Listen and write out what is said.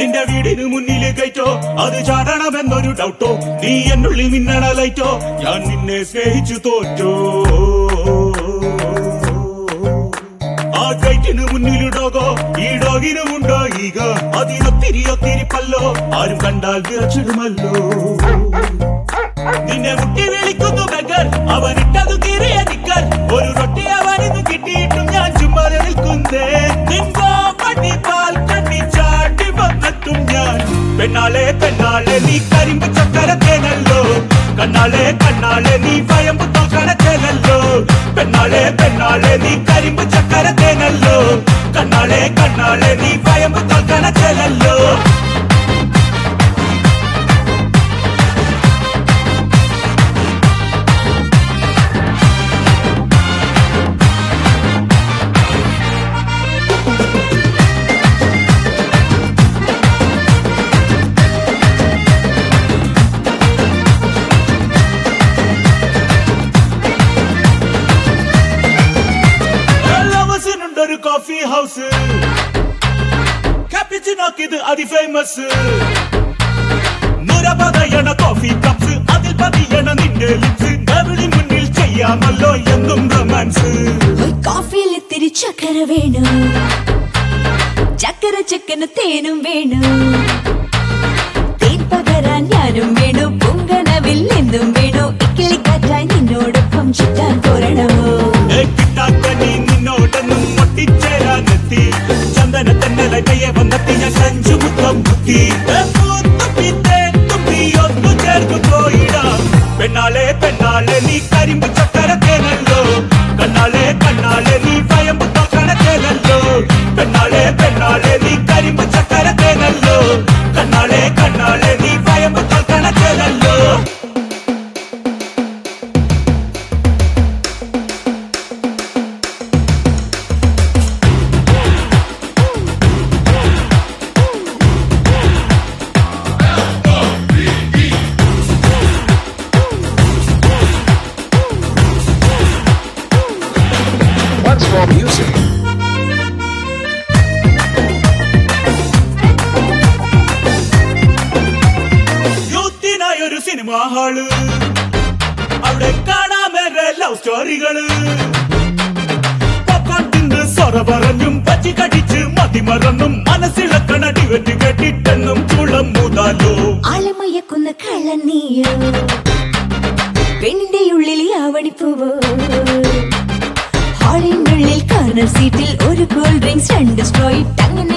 നിന്റെ വീടിന് മുന്നില് കയറ്റോ അത് ചാടണമെന്നൊരു ഡൗട്ടോ നീ എന്നുള്ളിൽ മിന്നണ ലൈറ്റോ ഞാൻ നിന്നെ സ്നേഹിച്ചു തോറ്റോ ആ കൈറ്റിന് മുന്നിൽ ഡോഗോ ഈ ഡോഗിനുമുണ്ടോ ഈഗ അതിനൊത്തിരി ഒത്തിരി പല്ലോ ആരും കണ്ടാൽ വിറച്ചിടുമല്ലോ നിന്നെ മുട്ടി വിളിക്കുന്നു ബഗർ അവനിട്ടതു കീറിയ നിക്കർ ഒരു റൊട്ടി അവനിന്ന് കിട്ടിയിട്ടും ഞാൻ ചുമ്മാതെ നിൽക്കുന്നേ നിങ്കോ പട്ടി പാൽ കണ്ണി ചാട്ടി വന്നെത്തും ഞാൻ പെണ്ണാളെ പെണ്ണാളെ നീ കരിമ്പ് ചക്കരത്തേനല്ലോ കണ്ണാളെ കണ്ണാളെ നീ ഭയമ്പ് തോക്കണത്തേനല്ലോ പെണ്ണാളെ പെണ്ണാളെ നീ കരിമ്പ് ചക്കരത്തേനല്ലോ കണ്ണാളെ കണ്ണാളെ നീ ഭയമ്പ് തോക്കണത്തേനല്ലോ ലവസിനുണ്ടൊരു കോഫി ഹൗസ് ക്യാപിച്ചിനോക്കിത് അതി ഫേമസ് നുരപതയണ കോഫി കപ്സ് അതിൽ പതിയണ നിന്റെ ലിപ്സ് ഡബിളി മുന്നിൽ ചെയ്യാമല്ലോ എന്നും റൊമാൻസ് ഒരു കോഫിയിൽ ഇത്തിരി ചക്കര വേണു ചക്കര ചക്കന് തേനും വേണു തേൻ പകരാൻ ഞാനും വേണു പൊങ്കനവിൽ എന്തും വേണു ഇക്കിളിക്കാറ്റായി നിന്നോടൊപ്പം ചുറ്റാൻ പോരണമോ കിട്ടാക്കനി നിന്നോടൊന്നും ഒട്ടിച്ചേരാനെത്തി ചന്ദന തെന്നല കയ്യെ വന്നെത്തി ഞാൻ സഞ്ചു മുത്തം കുത്തി ഒന്നു ചേർന്നു പോയിടാം പെണ്ണാളെ പെണ്ണാളെ നീ കരിമ്പ് ചക്കരത്തേനല്ലോ കണ്ണാളെ കണ്ണാളെ നീ ഭയമ്പ് തോക്കണത്തേനല്ലോ പെണ്ണാളെ പെണ്ണാളെ നീ കരിമ്പ് ചക്കരത്തേനല്ലോ കണ്ണാളെ കണ്ണാളെ നീ ഭയമ്പ് തോക്കണത്തേനല്ലോ Once more music. യൂത്തിനായി ഒരു സിനിമ ഹാള് അവിടെ കാണാമേറെ ലവ് സ്റ്റോറികള് പോപ്കോൺ തിന്ന് സൊറ പറഞ്ഞും പച്ചി കടിച്ച് മതിമറന്നും മനസ്സിളക്കണ ഡിവറ്റ് കെട്ടിട്ടെന്നും ചുളം മൂതാലോ ആളമയക്കുന്ന കള്ളനീയോ പെണ്ണിന്റെ ഉള്ളിൽ ആവണിപ്പൂവോ ഹാളിനുള്ളിൽ കോർണർ സീറ്റിൽ ഒരു കൂൾ ഡ്രിങ്ക്സ് രണ്ട് സ്ട്രോയി ടങ്ങനെ